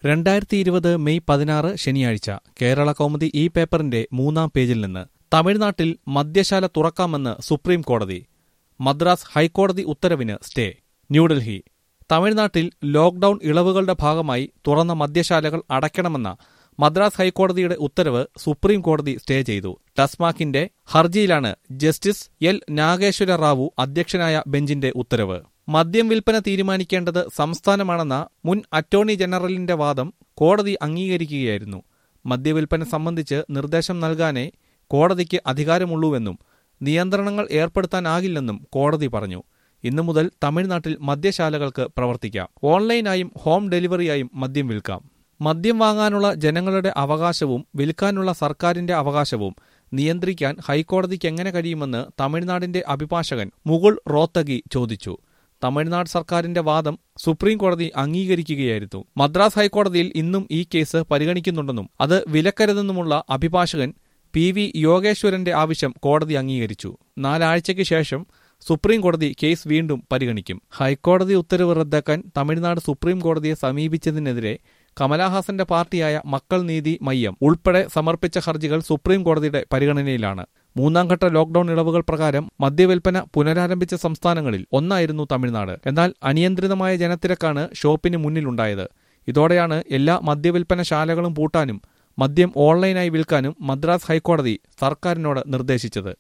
രണ്ടായിരത്തി ഇരുപത് മെയ് പതിനാറ് ശനിയാഴ്ച കേരള കൗമുദി ഈ പേപ്പറിന്റെ മൂന്നാം പേജിൽ നിന്ന് തമിഴ്നാട്ടിൽ മദ്യശാല തുറക്കാമെന്ന് സുപ്രീം കോടതി മദ്രാസ് ഹൈക്കോടതി ഉത്തരവിന് സ്റ്റേ ന്യൂഡൽഹി തമിഴ്നാട്ടിൽ ലോക്ഡൌൺ ഇളവുകളുടെ ഭാഗമായി തുറന്ന മദ്യശാലകൾ അടയ്ക്കണമെന്ന മദ്രാസ് ഹൈക്കോടതിയുടെ ഉത്തരവ് സുപ്രീം കോടതി സ്റ്റേ ചെയ്തു ടസ്മാക്കിന്റെ ഹർജിയിലാണ് ജസ്റ്റിസ് എൽ നാഗേശ്വര റാവു അധ്യക്ഷനായ ബെഞ്ചിന്റെ ഉത്തരവ് മദ്യം വിൽപ്പന തീരുമാനിക്കേണ്ടത് സംസ്ഥാനമാണെന്ന മുൻ അറ്റോർണി ജനറലിന്റെ വാദം കോടതി അംഗീകരിക്കുകയായിരുന്നു മദ്യവിൽപ്പന സംബന്ധിച്ച് നിർദ്ദേശം നൽകാനേ കോടതിക്ക് അധികാരമുള്ളൂവെന്നും നിയന്ത്രണങ്ങൾ ഏർപ്പെടുത്താനാകില്ലെന്നും കോടതി പറഞ്ഞു ഇന്നു മുതൽ തമിഴ്നാട്ടിൽ മദ്യശാലകൾക്ക് പ്രവർത്തിക്കാം ഓൺലൈനായും ഹോം ഡെലിവറിയായും മദ്യം വിൽക്കാം മദ്യം വാങ്ങാനുള്ള ജനങ്ങളുടെ അവകാശവും വിൽക്കാനുള്ള സർക്കാരിന്റെ അവകാശവും നിയന്ത്രിക്കാൻ ഹൈക്കോടതിക്ക് എങ്ങനെ കഴിയുമെന്ന് തമിഴ്നാടിന്റെ അഭിഭാഷകൻ മുകുൾ റോത്തഗി ചോദിച്ചു തമിഴ്നാട് സർക്കാരിന്റെ വാദം സുപ്രീം കോടതി അംഗീകരിക്കുകയായിരുന്നു മദ്രാസ് ഹൈക്കോടതിയിൽ ഇന്നും ഈ കേസ് പരിഗണിക്കുന്നുണ്ടെന്നും അത് വിലക്കരുതെന്നുമുള്ള അഭിഭാഷകൻ പി വി യോഗേശ്വരന്റെ ആവശ്യം കോടതി അംഗീകരിച്ചു നാലാഴ്ചയ്ക്ക് ശേഷം സുപ്രീം കോടതി കേസ് വീണ്ടും പരിഗണിക്കും ഹൈക്കോടതി ഉത്തരവ് റദ്ദാക്കാൻ തമിഴ്നാട് സുപ്രീം കോടതിയെ സമീപിച്ചതിനെതിരെ കമലഹാസന്റെ പാർട്ടിയായ മക്കൾ നീതി മയ്യം ഉൾപ്പെടെ സമർപ്പിച്ച ഹർജികൾ സുപ്രീം കോടതിയുടെ പരിഗണനയിലാണ് മൂന്നാം ഘട്ട ലോക്ഡൌൺ ഇളവുകൾ പ്രകാരം മദ്യവിൽപ്പന പുനരാരംഭിച്ച സംസ്ഥാനങ്ങളിൽ ഒന്നായിരുന്നു തമിഴ്നാട് എന്നാൽ അനിയന്ത്രിതമായ ജനത്തിരക്കാണ് ഷോപ്പിന് മുന്നിലുണ്ടായത് ഇതോടെയാണ് എല്ലാ മദ്യവിൽപ്പന ശാലകളും പൂട്ടാനും മദ്യം ഓൺലൈനായി വിൽക്കാനും മദ്രാസ് ഹൈക്കോടതി സർക്കാരിനോട് നിർദ്ദേശിച്ചത്